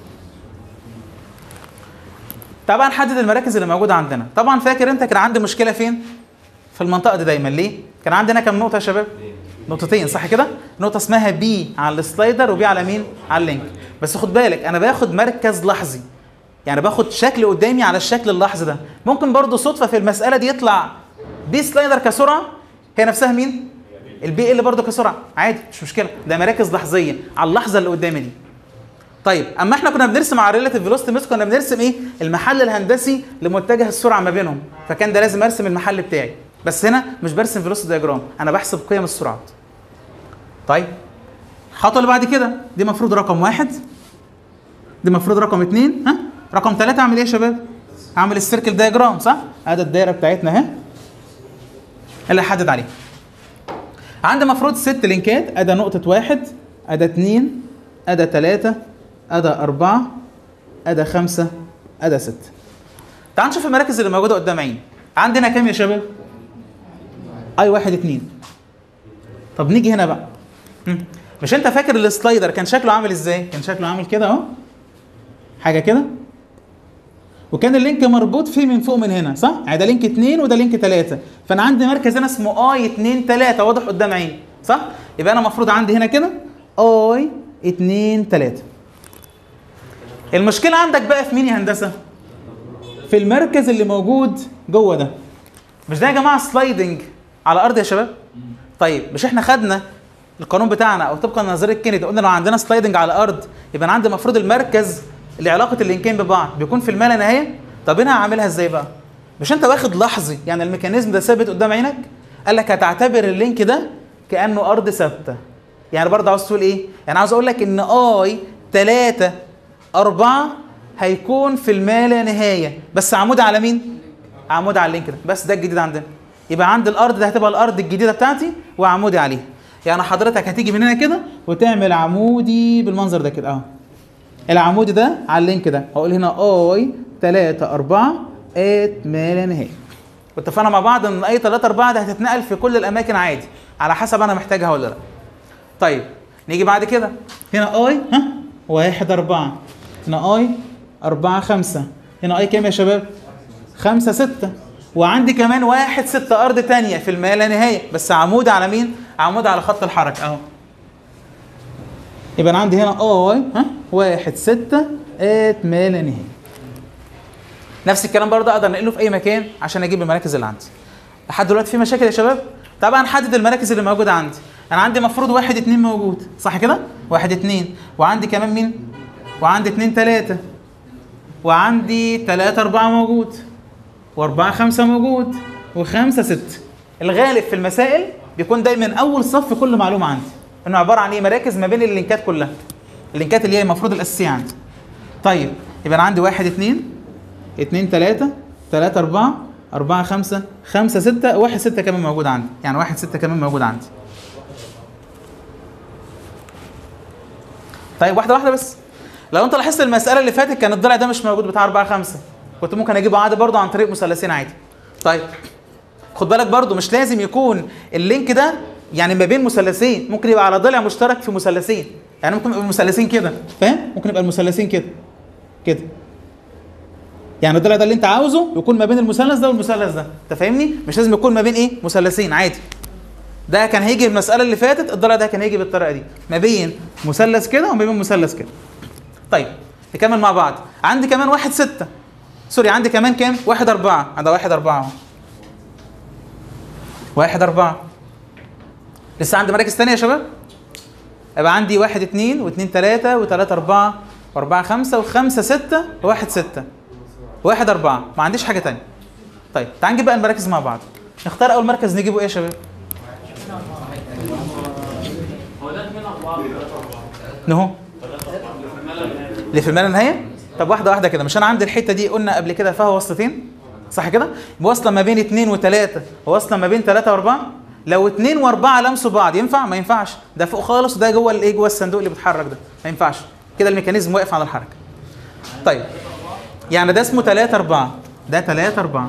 طبعا حدد المراكز اللي موجوده عندنا طبعا فاكر انت كان عندي مشكله فين في المنطقه دي دايما ليه كان عندنا كام نقطه يا شباب نقطتين صح كده نقطه اسمها بي على السلايدر وبي على مين على اللينك بس خد بالك انا باخد مركز لحظي يعني باخد شكل قدامي على الشكل اللحظي ده ممكن برضو صدفه في المساله دي يطلع بي سلايدر كسرعه هي نفسها مين البي ال برضو كسرعه عادي مش مشكله ده مراكز لحظيه على اللحظه اللي قدامي دي طيب اما احنا كنا بنرسم على الريلاتيف فيلوسيتي ميثود كنا بنرسم ايه المحل الهندسي لمتجه السرعه ما بينهم فكان ده لازم ارسم المحل بتاعي بس هنا مش برسم فيلوسيتي دياجرام انا بحسب قيم السرعات طيب الخطوه اللي بعد كده دي مفروض رقم واحد دي مفروض رقم اتنين ها رقم ثلاثة اعمل ايه يا شباب اعمل السيركل دياجرام صح ادي الدايره بتاعتنا اهي اللي احدد عليها عندي مفروض ست لينكات ادي نقطه واحد ادي اتنين ادي تلاتة ادي أربعة ادي خمسة ادي ستة تعال نشوف المراكز اللي موجودة قدام عيني عندنا كام يا شباب؟ اي واحد اتنين طب نيجي هنا بقى مم. مش انت فاكر السلايدر كان شكله عامل ازاي؟ كان شكله عامل كده اهو حاجة كده وكان اللينك مربوط فيه من فوق من هنا صح؟ يعني ده لينك اتنين وده لينك تلاتة فانا عندي مركز هنا اسمه اي اتنين تلاتة واضح قدام عيني صح؟ يبقى انا المفروض عندي هنا كده اي اتنين تلاتة المشكلة عندك بقى في مين يا هندسة؟ في المركز اللي موجود جوه ده مش ده يا جماعة سلايدنج على الأرض يا شباب؟ طيب مش احنا خدنا القانون بتاعنا او طبقا لنظريه كينيدي قلنا لو عندنا سلايدنج على الارض يبقى انا عندي المفروض المركز اللي علاقه اللينكين ببعض بيكون في الما لا نهايه طب انا هعملها ازاي بقى مش انت واخد لحظي يعني الميكانيزم ده ثابت قدام عينك قال لك هتعتبر اللينك ده كانه ارض ثابته يعني برضه عاوز تقول ايه يعني عاوز اقول لك ان اي 3 4 هيكون في الما لا نهايه بس عمود على مين عمود على اللينك ده بس ده الجديد عندنا يبقى عند الارض ده هتبقى الارض الجديده بتاعتي وعمودي عليها يعني حضرتك هتيجي من هنا كده وتعمل عمودي بالمنظر ده كده اهو العمودي ده على اللينك ده هقول هنا اي 3 4 ات ما لا نهايه واتفقنا مع بعض ان اي 3 4 ده هتتنقل في كل الاماكن عادي على حسب انا محتاجها ولا لا طيب نيجي بعد كده هنا اي ها 1 4 هنا اي 4 5 هنا اي كام يا شباب 5 6 وعندي كمان واحد ستة أرض تانية في الما لا نهاية بس عمود على مين؟ عمود على خط الحركة أهو يبقى أنا عندي هنا أي ها واحد ستة ات ما لا نهاية نفس الكلام برضه أقدر أنقله في أي مكان عشان أجيب المراكز اللي عندي لحد دلوقتي في مشاكل يا شباب؟ طبعا حدد المراكز اللي موجودة عندي أنا عندي مفروض واحد اتنين موجود صح كده؟ واحد اتنين وعندي كمان مين؟ وعندي اتنين تلاتة وعندي تلاتة أربعة موجود وأربعة خمسة موجود وخمسة ستة الغالب في المسائل بيكون دايما أول صف في كل معلومة عندي إنه عبارة عن إيه مراكز ما بين اللينكات كلها اللينكات اللي هي المفروض الأساسية عندي طيب يبقى أنا عندي واحد اتنين اتنين تلاتة تلاتة أربعة أربعة خمسة خمسة ستة واحد ستة كمان موجود عندي يعني واحد ستة كمان موجود عندي طيب واحدة واحدة بس لو انت لاحظت المسألة اللي فاتت كان الضلع ده مش موجود بتاع أربعة خمسة كنت ممكن اجيبه عادي برضه عن طريق مثلثين عادي طيب خد بالك برضه مش لازم يكون اللينك ده يعني ما بين مثلثين ممكن يبقى على ضلع مشترك في مثلثين يعني ممكن يبقى مثلثين كده فاهم ممكن يبقى المثلثين كده كده يعني الضلع ده اللي انت عاوزه يكون ما بين المثلث ده والمثلث ده انت فاهمني مش لازم يكون ما بين ايه مثلثين عادي ده كان هيجي في المساله اللي فاتت الضلع ده كان هيجي بالطريقه دي ما بين مثلث كده وما بين مثلث كده طيب نكمل مع بعض عندي كمان واحد ستة سوري عندي كمان كام واحد أربعة عندها واحد أربعة اهو. واحد أربعة لسه عندي مراكز تانية يا شباب يبقى عندي واحد اتنين واتنين تلاتة وتلاتة أربعة وأربعة خمسة وخمسة ستة وواحد ستة واحد أربعة ما عنديش حاجة تانية طيب تعال نجيب بقى المراكز مع بعض نختار أول مركز نجيبه إيه يا شباب؟ هو ده من أربعة نهو اللي في المال النهايه طب واحده واحده كده مش انا عندي الحته دي قلنا قبل كده فيها وصلتين صح كده واصله ما بين اثنين وثلاثه واصله ما بين ثلاثه واربعه لو اثنين واربعه لمسوا بعض ينفع ما ينفعش ده فوق خالص وده جوه الايه جوه الصندوق اللي بيتحرك ده ما ينفعش كده الميكانيزم واقف على الحركه طيب يعني ده اسمه 3 4 ده 3 4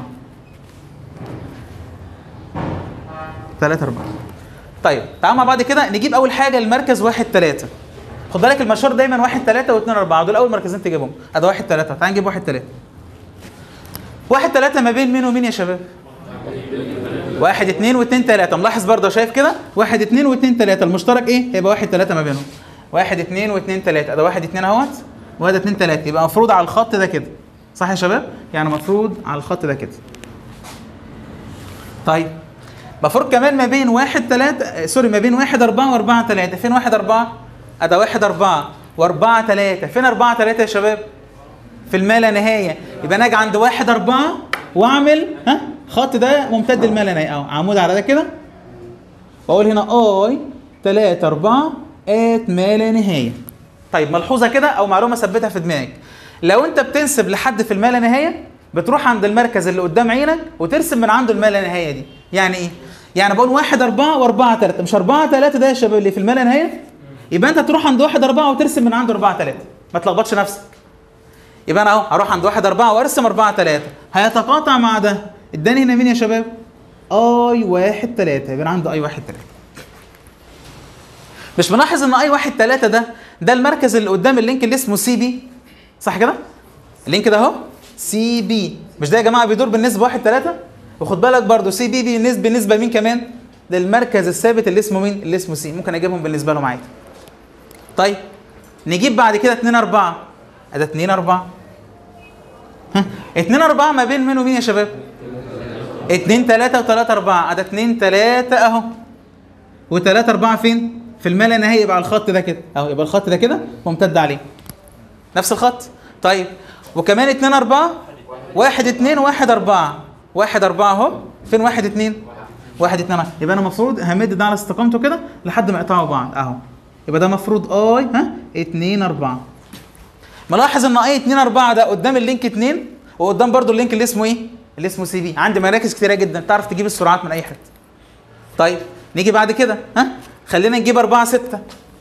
3 4 طيب تعال مع بعض كده نجيب اول حاجه المركز 1 3 خد بالك المشهور دايما 1 3 و2 4 دول اول مركزين تجيبهم ادي 1 3 تعال نجيب 1 3 1 3 ما بين مين ومين يا شباب؟ واحد اتنين واتنين تلاتة ملاحظ برضه شايف كده واحد اتنين واتنين تلاتة المشترك ايه هيبقى واحد تلاتة ما بينهم واحد اتنين واتنين تلاتة ده واحد اتنين اهوت وهذا اتنين تلاتة يبقى مفروض على الخط ده كده صح يا شباب يعني مفروض على الخط ده كده طيب مفروض كمان ما بين واحد تلاتة آه، سوري ما بين واحد أربعة وأربعة تلاتة فين واحد أربعة؟ أدا واحد أربعة وأربعة تلاتة فين أربعة تلاتة يا شباب؟ في الما لا نهايه يبقى انا اجي عند واحد اربعه واعمل ها خط ده ممتد لما لا نهايه اهو عمود على ده كده واقول هنا اي 3 4 ات ما لا نهايه طيب ملحوظه كده او معلومه ثبتها في دماغك لو انت بتنسب لحد في الما لا نهايه بتروح عند المركز اللي قدام عينك وترسم من عنده الما لا نهايه دي يعني ايه يعني بقول واحد أربعة وأربعة تلاتة مش أربعة تلاتة ده يا شباب اللي في الما لا نهايه يبقى أنت تروح عند واحد أربعة وترسم من عنده أربعة تلاتة ما تلخبطش نفسك يبقى انا اهو هروح عند واحد أربعة وارسم أربعة تلاتة هيتقاطع مع ده اداني هنا مين يا شباب؟ اي واحد تلاتة يبقى أنا عنده اي واحد تلاتة مش ملاحظ ان اي واحد تلاتة ده ده المركز اللي قدام اللينك اللي اسمه سي بي صح كده؟ اللينك ده اهو سي بي مش ده يا جماعه بيدور بالنسبه واحد تلاتة وخد بالك برضو سي بي بالنسبه بالنسبه لمين كمان؟ للمركز الثابت اللي اسمه مين؟ اللي اسمه سي ممكن اجيبهم بالنسبه لهم عادي طيب نجيب بعد كده 2 4 ده 2 4 ها 2 4 ما بين مين ومين يا شباب؟ 2 3 و3 4 ده 2 3 اهو و3 4 فين؟ في المال النهائي يبقى على الخط ده كده اهو يبقى الخط ده كده ممتد عليه نفس الخط طيب وكمان 2 4 1 2 1 4 1 4 اهو فين 1 2 1 2 يبقى انا المفروض همد ده على استقامته كده لحد ما يقطعوا بعض اهو يبقى ده المفروض اي ها 2 4 ملاحظ ان اي 2 4 ده قدام اللينك 2 وقدام برضو اللينك اللي اسمه ايه؟ اللي اسمه سي بي عندي مراكز كتيره جدا تعرف تجيب السرعات من اي حته. طيب نيجي بعد كده ها خلينا نجيب 4 6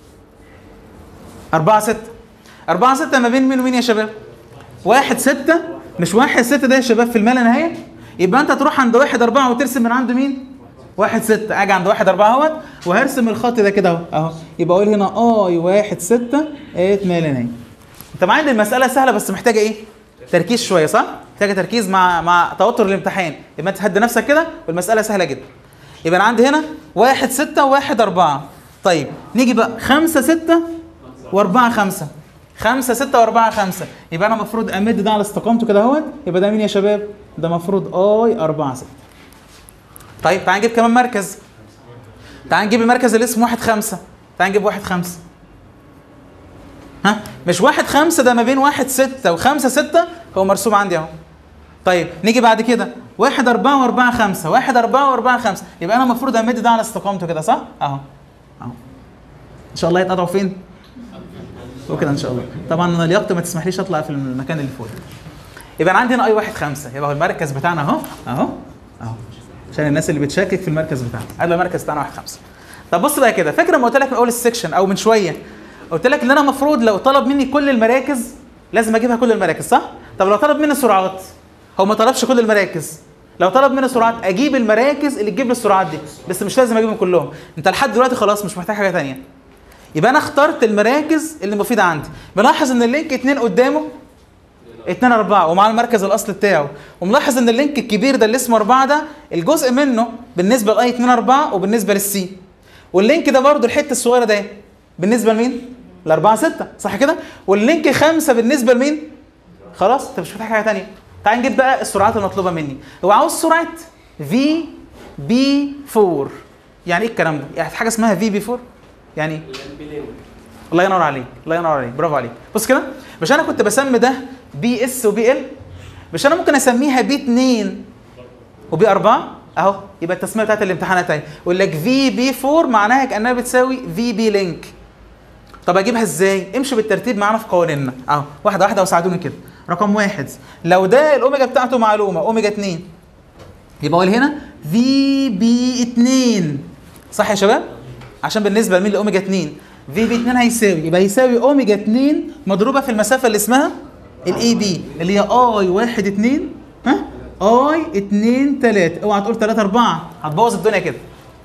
4 6 4 6 ما بين مين ومين يا شباب؟ 1 6 مش 1 6 ده يا شباب في المال نهايه يبقى انت تروح عند 1 4 وترسم من عنده مين؟ 1 6 اجي عند 1 4 اهوت وهرسم الخط ده كده اهو اهو يبقى اقول هنا اي 1 6 ات مال نهايه انت معايا ان المساله سهله بس محتاجه ايه تركيز شويه صح محتاجه تركيز مع مع توتر الامتحان يبقى انت تهدي نفسك كده والمساله سهله جدا يبقى انا عندي هنا واحد ستة وواحد أربعة طيب نيجي بقى خمسة ستة وأربعة خمسة خمسة ستة وأربعة خمسة يبقى أنا المفروض أمد ده على استقامته كده اهوت يبقى ده مين يا شباب؟ ده المفروض أي أربعة ستة طيب تعال نجيب كمان مركز تعال نجيب المركز اللي اسمه واحد خمسة تعال نجيب واحد خمسة ها مش واحد خمسة ده ما بين واحد ستة وخمسة ستة هو مرسوم عندي اهو طيب نيجي بعد كده واحد أربعة وأربعة خمسة واحد أربعة وأربعة خمسة يبقى أنا المفروض أمد ده على استقامته كده صح؟ أهو أهو إن شاء الله يتقطعوا فين؟ فوق كده إن شاء الله طبعا أنا لياقتي ما تسمحليش أطلع في المكان اللي فوق يبقى أنا عندي هنا أي واحد خمسة يبقى هو المركز بتاعنا أهو أهو أهو عشان الناس اللي بتشكك في المركز بتاعنا هذا المركز بتاعنا واحد خمسة طب بص بقى كده فاكر لما قلت لك من أول السكشن أو من شوية قلت لك ان انا المفروض لو طلب مني كل المراكز لازم اجيبها كل المراكز صح؟ طب لو طلب مني سرعات هو ما طلبش كل المراكز لو طلب مني سرعات اجيب المراكز اللي تجيب لي السرعات دي بس مش لازم اجيبهم كلهم انت لحد دلوقتي خلاص مش محتاج حاجه ثانيه يبقى انا اخترت المراكز اللي مفيده عندي بلاحظ ان اللينك اتنين قدامه 2 4 ومع المركز الاصلي بتاعه وملاحظ ان اللينك الكبير ده اللي اسمه 4 ده الجزء منه بالنسبه لاي 2 4 وبالنسبه للسي واللينك ده برضه الحته الصغيره ده بالنسبه لمين؟ ل 4 6 صح كده؟ واللينك 5 بالنسبه لمين؟ خلاص انت مش محتاج حاجه ثانيه تعال نجيب بقى السرعات المطلوبه مني هو عاوز سرعه في بي 4 يعني ايه الكلام ده؟ يعني حاجه اسمها في بي 4 يعني ايه؟ الله ينور عليك الله ينور عليك برافو عليك بص كده مش انا كنت بسمي ده بي اس وبي ال مش انا ممكن اسميها بي 2 وبي 4 اهو يبقى التسميه بتاعت الامتحانات اهي يقول لك في بي 4 معناها كانها بتساوي في بي لينك طب اجيبها ازاي امشي بالترتيب معانا في قوانيننا اهو واحده واحده وساعدوني كده رقم واحد لو ده الاوميجا بتاعته معلومه اوميجا 2 يبقى اقول هنا في بي 2 صح يا شباب عشان بالنسبه لمين لاوميجا 2 في بي 2 هيساوي يبقى هيساوي اوميجا 2 مضروبه في المسافه اللي اسمها الاي بي اللي هي اي 1 2 ها اي 2 3 اوعى تقول 3 4 هتبوظ الدنيا كده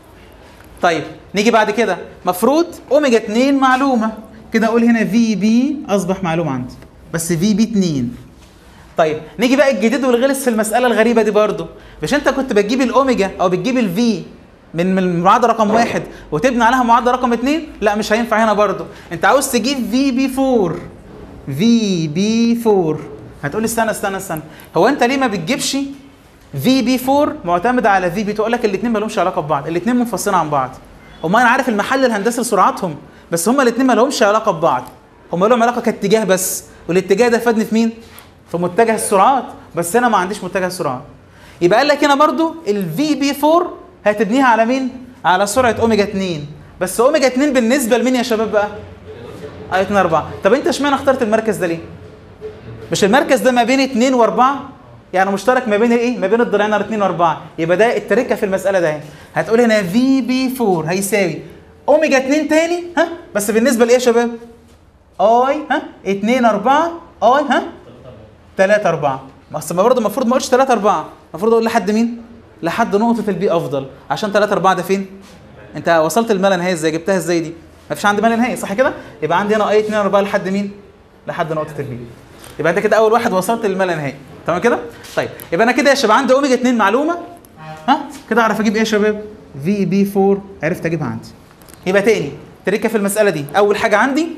طيب نيجي بعد كده مفروض اوميجا 2 معلومه كده اقول هنا في بي اصبح معلوم عندي بس في بي 2 طيب نيجي بقى الجديد والغلس في المساله الغريبه دي برضو مش انت كنت بتجيب الاوميجا او بتجيب الفي من من المعادله رقم واحد وتبني عليها معادله رقم اثنين لا مش هينفع هنا برضو انت عاوز تجيب في بي 4 في بي 4 هتقول لي استنى استنى استنى هو انت ليه ما بتجيبش في بي 4 معتمده على في بي تقول لك الاثنين ما لهمش علاقه ببعض الاثنين منفصلين عن بعض هم انا عارف المحل الهندسي لسرعتهم بس هم الاثنين ما لهمش علاقه ببعض هم لهم علاقه كاتجاه بس والاتجاه ده فادني في مين في متجه السرعات بس انا ما عنديش متجه السرعات يبقى قال لك هنا برضو الفي بي 4 هتبنيها على مين على سرعه اوميجا 2 بس اوميجا 2 بالنسبه لمين يا شباب بقى اي 2 4 طب انت اشمعنى اخترت المركز ده ليه مش المركز ده ما بين 2 و4 يعني مشترك ما بين الايه ما بين الضلعين على 2 و4 يبقى ده التركه في المساله ده هتقول هنا في بي 4 هيساوي اوميجا 2 تاني ها بس بالنسبه لايه يا شباب اي ها 2 4 اي ها 3 4 بس ما برضه المفروض ما اقولش 3 4 المفروض اقول لحد مين لحد نقطه البي افضل عشان 3 4 ده فين انت وصلت الملا نهائي ازاي جبتها ازاي دي ما فيش عندي ملا نهائي صح كده يبقى عندي هنا اي 2 4 لحد مين لحد نقطه البي يبقى انت كده اول واحد وصلت للملا نهائي تمام كده طيب يبقى انا كده يا شباب عندي اوميجا 2 معلومه ها كده اعرف اجيب ايه يا شباب في بي 4 عرفت اجيبها عندي يبقى تاني تريكه في المساله دي اول حاجه عندي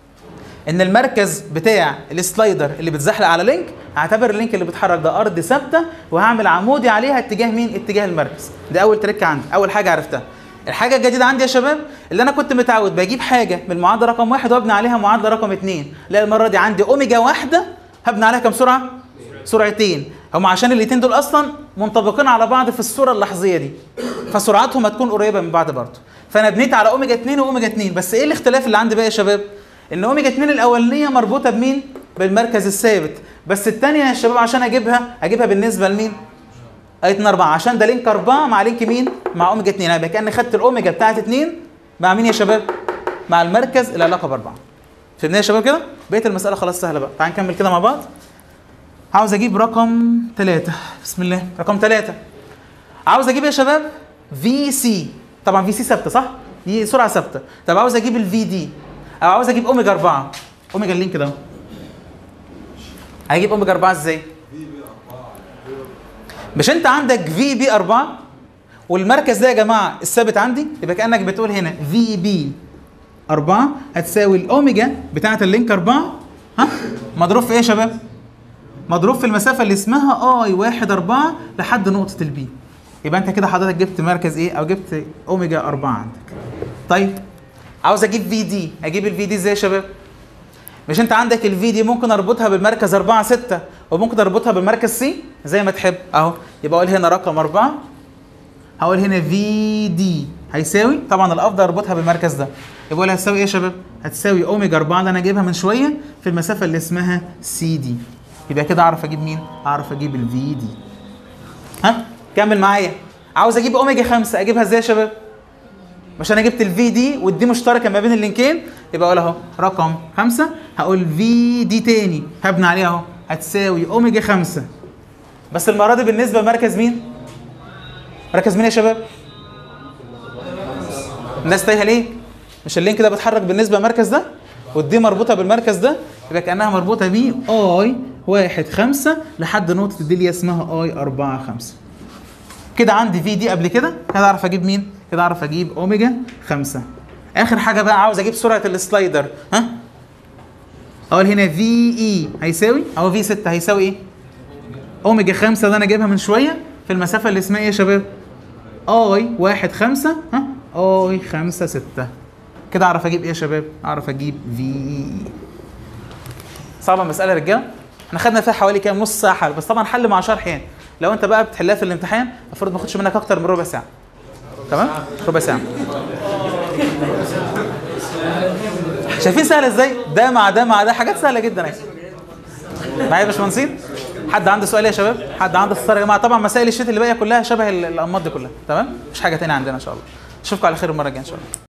ان المركز بتاع السلايدر اللي بتزحلق على لينك هعتبر اللينك اللي بيتحرك ده ارض ثابته وهعمل عمودي عليها اتجاه مين اتجاه المركز ده اول تريكه عندي اول حاجه عرفتها الحاجه الجديده عندي يا شباب اللي انا كنت متعود بجيب حاجه من معادله رقم واحد وابني عليها معادله رقم اثنين لا المره دي عندي اوميجا واحده هبني عليها كام سرعه سرعتين هم عشان الاثنين دول اصلا منطبقين على بعض في الصوره اللحظيه دي فسرعتهم هتكون قريبه من بعض برضه فانا بنيت على اوميجا 2 واوميجا 2 بس ايه الاختلاف اللي عندي بقى يا شباب ان اوميجا 2 الاولانيه مربوطه بمين بالمركز الثابت بس الثانيه يا شباب عشان اجيبها اجيبها بالنسبه لمين اي 2 4 عشان ده لينك 4 مع لينك مين مع اوميجا 2 يبقى كاني خدت الاوميجا بتاعت 2 مع مين يا شباب مع المركز اللي علاقه باربعه فهمنا يا شباب كده بقيه المساله خلاص سهله بقى تعال نكمل كده مع بعض عاوز اجيب رقم 3 بسم الله رقم 3 عاوز اجيب يا شباب في سي طبعا في سي ثابته صح دي سرعه ثابته طب عاوز اجيب الفي دي او عاوز اجيب اوميجا 4 اوميجا اللينك ده هجيب اوميجا 4 ازاي مش انت عندك في بي 4 والمركز ده يا جماعه الثابت عندي يبقى كانك بتقول هنا في بي 4 هتساوي الاوميجا بتاعه اللينك 4 ها مضروب في ايه يا شباب مضروب في المسافه اللي اسمها اي 1 4 لحد نقطه البي يبقى انت كده حضرتك جبت مركز ايه او جبت اوميجا 4 عندك طيب عاوز اجيب في دي اجيب الفي دي ازاي يا شباب مش انت عندك الفي دي ممكن اربطها بالمركز 4 6 وممكن اربطها بالمركز سي زي ما تحب اهو يبقى اقول هنا رقم 4 هقول هنا في دي هيساوي طبعا الافضل اربطها بالمركز ده يبقى اقول هتساوي ايه يا شباب هتساوي اوميجا 4 اللي انا جايبها من شويه في المسافه اللي اسمها سي دي يبقى كده اعرف اجيب مين اعرف اجيب الفي دي ها كمل معايا عاوز اجيب اوميجا 5 اجيبها ازاي يا شباب مش انا جبت الفي دي والدي مشتركه ما بين اللينكين يبقى اقول اهو رقم 5 هقول في دي تاني هبني عليها اهو هتساوي اوميجا 5 بس المره دي بالنسبه لمركز مين؟ مركز مين يا شباب؟ الناس تايهه ليه؟ مش اللينك ده بيتحرك بالنسبه للمركز ده والدي مربوطه بالمركز ده يبقى كانها مربوطه بيه اي واحد خمسة لحد نقطة دي اللي اسمها اي أربعة خمسة كده عندي في دي قبل كده كده اعرف اجيب مين؟ كده اعرف اجيب اوميجا خمسة اخر حاجة بقى عاوز اجيب سرعة السلايدر ها؟ اقول هنا في اي هيساوي او في 6 هيساوي ايه؟ اوميجا 5 اللي انا جايبها من شويه في المسافه اللي اسمها ايه يا شباب؟ اي 1 5 ها اي 5 6 كده اعرف اجيب ايه يا شباب؟ اعرف اجيب في اي صعبه المساله يا رجاله؟ احنا خدنا فيها حوالي كام نص ساعه حل بس طبعا حل مع شرح يعني لو انت بقى بتحلها في الامتحان المفروض ما ياخدش منك اكتر من ربع ساعه تمام؟ ربع ساعه شايفين سهله ازاي؟ ده مع ده مع ده حاجات سهله جدا اهي معايا يا باشمهندسين؟ حد عنده سؤال يا شباب؟ حد عنده استفسار يا جماعه؟ طبعا مسائل الشيت اللي باقيه كلها شبه ال- الانماط دي كلها تمام؟ مفيش حاجه تانية عندنا ان شاء الله. اشوفكم على خير المره الجايه ان شاء الله.